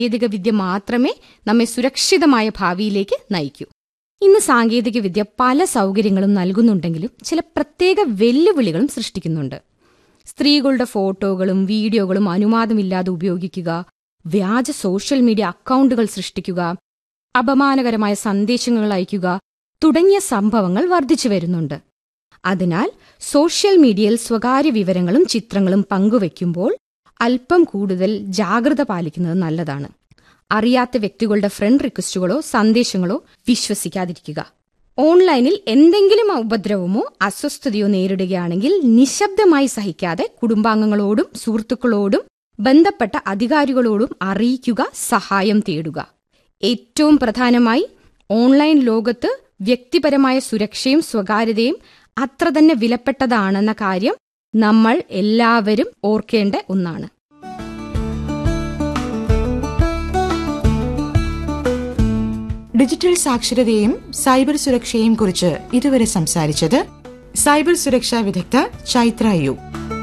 സാങ്കേതിക വിദ്യ മാത്രമേ നമ്മെ സുരക്ഷിതമായ ഭാവിയിലേക്ക് നയിക്കൂ ഇന്ന് സാങ്കേതിക വിദ്യ പല സൗകര്യങ്ങളും നൽകുന്നുണ്ടെങ്കിലും ചില പ്രത്യേക വെല്ലുവിളികളും സൃഷ്ടിക്കുന്നുണ്ട് സ്ത്രീകളുടെ ഫോട്ടോകളും വീഡിയോകളും അനുവാദമില്ലാതെ ഉപയോഗിക്കുക വ്യാജ സോഷ്യൽ മീഡിയ അക്കൗണ്ടുകൾ സൃഷ്ടിക്കുക അപമാനകരമായ സന്ദേശങ്ങൾ അയക്കുക തുടങ്ങിയ സംഭവങ്ങൾ വർദ്ധിച്ചു വരുന്നുണ്ട് അതിനാൽ സോഷ്യൽ മീഡിയയിൽ സ്വകാര്യ വിവരങ്ങളും ചിത്രങ്ങളും പങ്കുവയ്ക്കുമ്പോൾ അല്പം കൂടുതൽ ജാഗ്രത പാലിക്കുന്നത് നല്ലതാണ് അറിയാത്ത വ്യക്തികളുടെ ഫ്രണ്ട് റിക്വസ്റ്റുകളോ സന്ദേശങ്ങളോ വിശ്വസിക്കാതിരിക്കുക ഓൺലൈനിൽ എന്തെങ്കിലും ഉപദ്രവമോ അസ്വസ്ഥതയോ നേരിടുകയാണെങ്കിൽ നിശബ്ദമായി സഹിക്കാതെ കുടുംബാംഗങ്ങളോടും സുഹൃത്തുക്കളോടും ബന്ധപ്പെട്ട അധികാരികളോടും അറിയിക്കുക സഹായം തേടുക ഏറ്റവും പ്രധാനമായി ഓൺലൈൻ ലോകത്ത് വ്യക്തിപരമായ സുരക്ഷയും സ്വകാര്യതയും അത്ര തന്നെ വിലപ്പെട്ടതാണെന്ന കാര്യം നമ്മൾ എല്ലാവരും ഓർക്കേണ്ട ഒന്നാണ് ഡിജിറ്റൽ സാക്ഷരതയും സൈബർ സുരക്ഷയും കുറിച്ച് ഇതുവരെ സംസാരിച്ചത് സൈബർ സുരക്ഷാ വിദഗ്ധ ചൈത്ര യു